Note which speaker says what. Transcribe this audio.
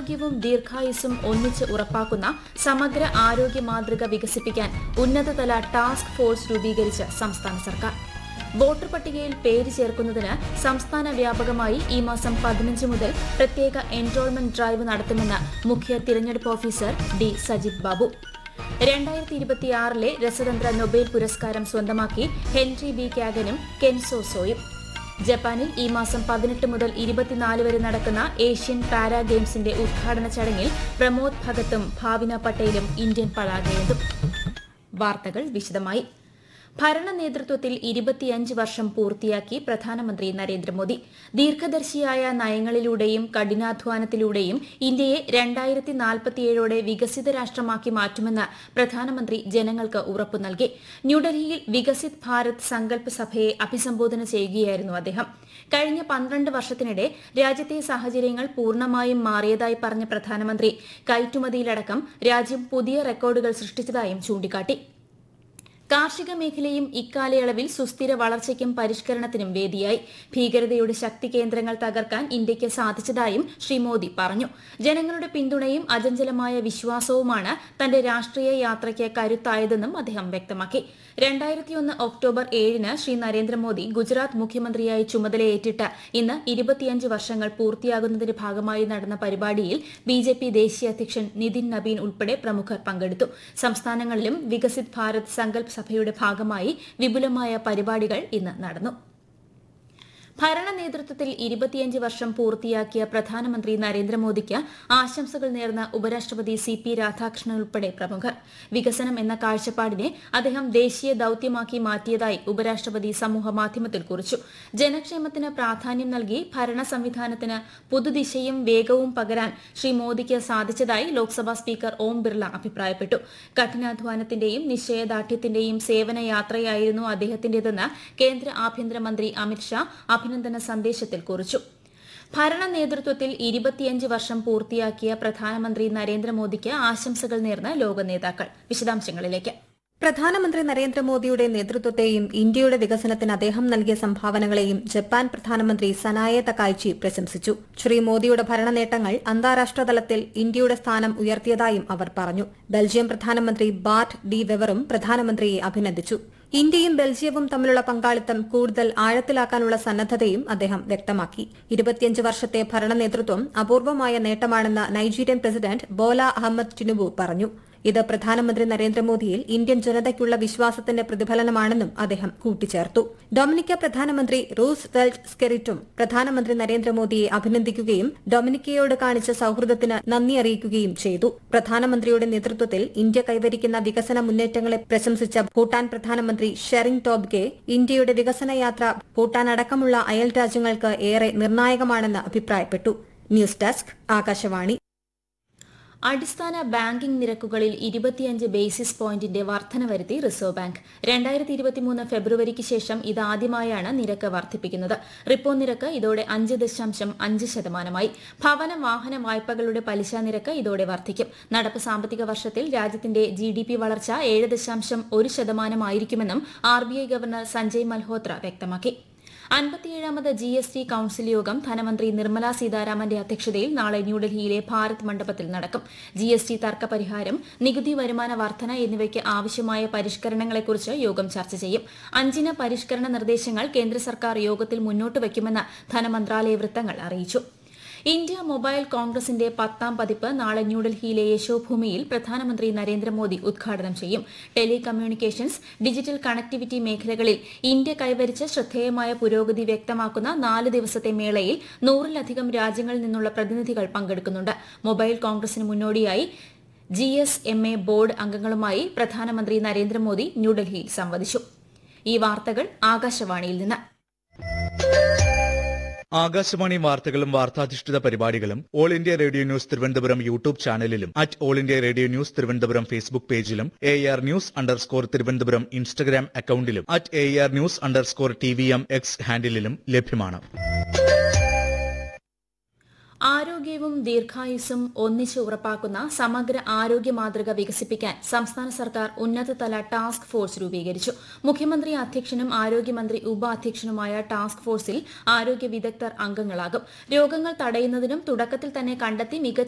Speaker 1: ആരോഗ്യവും ദീർഘായുസ്സും ഒന്നിച്ച് ഉറപ്പാക്കുന്ന സമഗ്ര ആരോഗ്യ മാതൃക വികസിപ്പിക്കാൻ ഉന്നതതല ടാസ്ക് ഫോഴ്സ് രൂപീകരിച്ച് സംസ്ഥാന സർക്കാർ വോട്ടർ പട്ടികയിൽ പേര് ചേർക്കുന്നതിന് സംസ്ഥാന വ്യാപകമായി ഈ മാസം പതിനഞ്ച് മുതൽ പ്രത്യേക എൻറോൾമെന്റ് ഡ്രൈവ് നടത്തുമെന്ന് മുഖ്യ തിരഞ്ഞെടുപ്പ് ഓഫീസർ ഡി സജിത് ബാബു രണ്ടായിരത്തി ഇരുപത്തിയാറിലെ രസതന്ത്ര നൊബേൽ പുരസ്കാരം സ്വന്തമാക്കി ഹെൻറി ബി കാഗനും കെൻസോ സോയും ജപ്പാനിൽ ഈ മാസം പതിനെട്ട് മുതൽ ഇരുപത്തിനാല് വരെ നടക്കുന്ന ഏഷ്യൻ പാരാ ഗെയിംസിന്റെ ഉദ്ഘാടന ചടങ്ങിൽ പ്രമോദ് ഭഗത്തും ഭാവിന പട്ടേലും ഇന്ത്യൻ പതാകയേന്തും വാർത്തകൾ വിശദമായി ഭരണ നേതൃത്വത്തിൽ ഇരുപത്തിയഞ്ച് വർഷം പൂർത്തിയാക്കി പ്രധാനമന്ത്രി നരേന്ദ്രമോദി ദീർഘദർശിയായ നയങ്ങളിലൂടെയും കഠിനാധ്വാനത്തിലൂടെയും ഇന്ത്യയെ രണ്ടായിരത്തി നാൽപ്പത്തിയേഴോടെ വികസിത രാഷ്ട്രമാക്കി മാറ്റുമെന്ന് പ്രധാനമന്ത്രി ജനങ്ങൾക്ക് ഉറപ്പു നൽകി ന്യൂഡൽഹിയിൽ വികസിത് ഭാരത് സങ്കല്പ് സഭയെ അഭിസംബോധന ചെയ്യുകയായിരുന്നു അദ്ദേഹം കഴിഞ്ഞ പന്ത്രണ്ട് വർഷത്തിനിടെ രാജ്യത്തെ സാഹചര്യങ്ങൾ പൂർണ്ണമായും മാറിയതായി പറഞ്ഞ പ്രധാനമന്ത്രി കയറ്റുമതിയിലടക്കം രാജ്യം പുതിയ റെക്കോർഡുകൾ സൃഷ്ടിച്ചതായും ചൂണ്ടിക്കാട്ടി കാർഷിക മേഖലയും ഇക്കാലയളവിൽ സുസ്ഥിര വളർച്ചയ്ക്കും പരിഷ്കരണത്തിനും വേദിയായി ഭീകരതയുടെ ശക്തി കേന്ദ്രങ്ങൾ തകർക്കാൻ ഇന്ത്യയ്ക്ക് സാധിച്ചതായും ശ്രീ മോദി പറഞ്ഞു ജനങ്ങളുടെ പിന്തുണയും അചഞ്ചലമായ വിശ്വാസവുമാണ് തന്റെ രാഷ്ട്രീയ യാത്രയ്ക്ക് കരുത്തായതെന്നും അദ്ദേഹം വ്യക്തമാക്കി രണ്ടായിരത്തിയൊന്ന് ഒക്ടോബർ ഏഴിന് ശ്രീ നരേന്ദ്രമോദി ഗുജറാത്ത് മുഖ്യമന്ത്രിയായി ചുമതലയേറ്റിട്ട് ഇന്ന് ഇരുപത്തിയഞ്ച് വർഷങ്ങൾ പൂർത്തിയാകുന്നതിന്റെ ഭാഗമായി നടന്ന പരിപാടിയിൽ ബി ജെ പി ദേശീയ അധ്യക്ഷൻ നിതിൻ നബീൻ ഉൾപ്പെടെ പ്രമുഖർ പങ്കെടുത്തു സംസ്ഥാനങ്ങളിലും വികസിത് ഭാരത് സങ്കല്പ് സഭയുടെ ഭാഗമായി വിപുലമായ പരിപാടികൾ ഇന്ന് നടന്നു ഭരണ നേതൃത്വത്തിൽ ഇരുപത്തിയഞ്ച് വർഷം പൂർത്തിയാക്കിയ പ്രധാനമന്ത്രി നരേന്ദ്രമോദിക്ക് ആശംസകൾ നേർന്ന ഉപരാഷ്ട്രപതി സി പി രാധാകൃഷ്ണൻ ഉൾപ്പെടെ പ്രമുഖർ വികസനം എന്ന കാഴ്ചപ്പാടിനെ അദ്ദേഹം ദേശീയ ദൌത്യമാക്കി മാറ്റിയതായി ഉപരാഷ്ട്രപതി സമൂഹമാധ്യമത്തിൽ കുറിച്ചു ജനക്ഷേമത്തിന് പ്രാധാന്യം നൽകി ഭരണ സംവിധാനത്തിന് പുതുദിശയും വേഗവും പകരാൻ ശ്രീ മോദിക്ക് സാധിച്ചതായി ലോക്സഭാ സ്പീക്കർ ഓം ബിർള അഭിപ്രായപ്പെട്ടു കഠിനാധ്വാനത്തിന്റെയും നിശ്ചയദാർഢ്യത്തിന്റെയും സേവന യാത്രയായിരുന്നു അദ്ദേഹത്തിന്റേതെന്ന് കേന്ദ്ര ആഭ്യന്തരമന്ത്രി അമിത്ഷാ അഭിനന്ദന സന്ദേശത്തിൽ കുറിച്ചു ഭരണ നേതൃത്വത്തിൽ ഇരുപത്തിയഞ്ച് വർഷം പൂർത്തിയാക്കിയ പ്രധാനമന്ത്രി നരേന്ദ്രമോദിക്ക് ആശംസകൾ നേർന്ന് ലോക നേതാക്കൾ വിശദാംശങ്ങളിലേക്ക്
Speaker 2: പ്രധാനമന്ത്രി നരേന്ദ്രമോദിയുടെ നേതൃത്വത്തെയും ഇന്ത്യയുടെ വികസനത്തിന് അദ്ദേഹം നൽകിയ സംഭാവനകളെയും ജപ്പാൻ പ്രധാനമന്ത്രി സനായെ തക്കായ്ചി പ്രശംസിച്ചു ശ്രീ മോദിയുടെ ഭരണ നേട്ടങ്ങൾ അന്താരാഷ്ട്ര തലത്തിൽ ഇന്ത്യയുടെ സ്ഥാനം ഉയർത്തിയതായും അവർ പറഞ്ഞു ബെൽജിയം പ്രധാനമന്ത്രി ബാർട്ട് ഡി വെവറും പ്രധാനമന്ത്രിയെ അഭിനന്ദിച്ചു ഇന്ത്യയും ബെൽജിയവും തമ്മിലുള്ള പങ്കാളിത്തം കൂടുതൽ ആഴത്തിലാക്കാനുള്ള സന്നദ്ധതയും അദ്ദേഹം വ്യക്തമാക്കി ഇരുപത്തിയഞ്ച് വർഷത്തെ ഭരണ നേതൃത്വം അപൂർവമായ നേട്ടമാണെന്ന് Nigerian president Bola Ahmed Tinubu പറഞ്ഞു ഇത് പ്രധാനമന്ത്രി നരേന്ദ്രമോദിയിൽ ഇന്ത്യൻ ജനതയ്ക്കുള്ള വിശ്വാസത്തിന്റെ പ്രതിഫലനമാണെന്നും അദ്ദേഹം കൂട്ടിച്ചേർത്തു ഡൊമിനിക്ക പ്രധാനമന്ത്രി റൂസ് വെൽറ്റ് സ്കെറിറ്റും പ്രധാനമന്ത്രി നരേന്ദ്രമോദിയെ അഭിനന്ദിക്കുകയും ഡൊമിനിക്കയോട് കാണിച്ച സൌഹൃദത്തിന് നന്ദി അറിയിക്കുകയും ചെയ്തു പ്രധാനമന്ത്രിയുടെ നേതൃത്വത്തിൽ ഇന്ത്യ കൈവരിക്കുന്ന വികസന മുന്നേറ്റങ്ങളെ പ്രശംസിച്ച ഭൂട്ടാൻ പ്രധാനമന്ത്രി ഷെറിംഗ് ടോബ്ഗെ ഇന്ത്യയുടെ വികസന യാത്ര ഭൂട്ടാൻ അടക്കമുള്ള അയൽ രാജ്യങ്ങൾക്ക് ഏറെ നിർണായകമാണെന്ന് അഭിപ്രായപ്പെട്ടു ന്യൂസ് ഡെസ്ക് ആകാശവാണി
Speaker 1: അടിസ്ഥാന ബാങ്കിംഗ് നിരക്കുകളിൽ ഇരുപത്തിയഞ്ച് ബേസിസ് പോയിന്റിന്റെ വർധന വരുത്തി റിസർവ് ബാങ്ക് രണ്ടായിരത്തി ഇരുപത്തിമൂന്ന് ഫെബ്രുവരിക്ക് ശേഷം ഇതാദ്യമായാണ് നിരക്ക് വർദ്ധിപ്പിക്കുന്നത് റിപ്പോ നിരക്ക് ഇതോടെ അഞ്ച് ദശാംശം അഞ്ച് ശതമാനമായി ഭവന വാഹന വായ്പകളുടെ പലിശ നിരക്ക് ഇതോടെ വർദ്ധിക്കും നടപ്പ് സാമ്പത്തിക വർഷത്തിൽ രാജ്യത്തിന്റെ ജി ഡി പി വളർച്ച ഏഴ് ദശാംശം ഒരു ശതമാനമായിരിക്കുമെന്നും R B I governor Sanjay Malhotra വ്യക്തമാക്കി അൻപത്തിയേഴാമത് ജി എസ് ടി കൌൺസിൽ യോഗം ധനമന്ത്രി നിർമ്മല സീതാരാമന്റെ അധ്യക്ഷതയിൽ നാളെ ന്യൂഡൽഹിയിലെ ഭാരത് മണ്ഡപത്തിൽ നടക്കും ജി എസ് ടി തർക്ക പരിഹാരം നികുതി വരുമാന വർധന എന്നിവയ്ക്ക് ആവശ്യമായ പരിഷ്കരണങ്ങളെക്കുറിച്ച് യോഗം ചർച്ച ചെയ്യും അഞ്ചിന പരിഷ്കരണ നിർദ്ദേശങ്ങൾ കേന്ദ്ര സർക്കാർ യോഗത്തിൽ മുന്നോട്ട് വയ്ക്കുമെന്ന് ധനമന്ത്രാലയ വൃത്തങ്ങൾ അറിയിച്ചു ഇന്ത്യ മൊബൈൽ കോൺഗ്രസിന്റെ പത്താം പതിപ്പ് നാളെ ന്യൂഡൽഹിയിലെ യശോഭൂമിയിൽ പ്രധാനമന്ത്രി നരേന്ദ്രമോദി ഉദ്ഘാടനം ചെയ്യും ടെലി കമ്മ്യൂണിക്കേഷൻസ് ഡിജിറ്റൽ കണക്ടിവിറ്റി മേഖലകളിൽ ഇന്ത്യ കൈവരിച്ച ശ്രദ്ധേയമായ പുരോഗതി വ്യക്തമാക്കുന്ന നാല് ദിവസത്തെ മേളയിൽ നൂറിലധികം രാജ്യങ്ങളിൽ നിന്നുള്ള പ്രതിനിധികൾ പങ്കെടുക്കുന്നുണ്ട് മൊബൈൽ കോൺഗ്രസിന് മുന്നോടിയായി G S M A board അംഗങ്ങളുമായി പ്രധാനമന്ത്രി നരേന്ദ്രമോദി ന്യൂഡൽഹിയിൽ സംവദിച്ചു ഈ വാർത്തകൾ ആകാശവാണിയിൽ നിന്ന്
Speaker 3: ആകാശവാണി വാർത്തകളും വാർത്താധിഷ്ഠിത പരിപാടികളും all India radio news Thiruvananthapuram YouTube ചാനലിലും at all India radio news Thiruvananthapuram Facebook പേജിലും A R news underscore Thiruvananthapuram Instagram അക്കൌണ്ടിലും at A R news underscore T V M X ഹാൻഡിലും ലഭ്യമാണ്
Speaker 1: ആരോഗ്യവും ദീർഘായുസ്സും ഒന്നിച്ച് ഉറപ്പാക്കുന്ന സമഗ്ര ആരോഗ്യ മാതൃക വികസിപ്പിക്കാൻ സംസ്ഥാന സർക്കാർ ഉന്നതതല ടാസ്ക് ഫോഴ്സ് രൂപീകരിച്ചു മുഖ്യമന്ത്രി അധ്യക്ഷനും ആരോഗ്യമന്ത്രി ഉപാധ്യക്ഷനുമായ ടാസ്ക് ഫോഴ്സിൽ ആരോഗ്യ വിദഗ്ധർ അംഗങ്ങളാകും രോഗങ്ങൾ തടയുന്നതിനും തുടക്കത്തിൽ തന്നെ കണ്ടെത്തി മികച്ച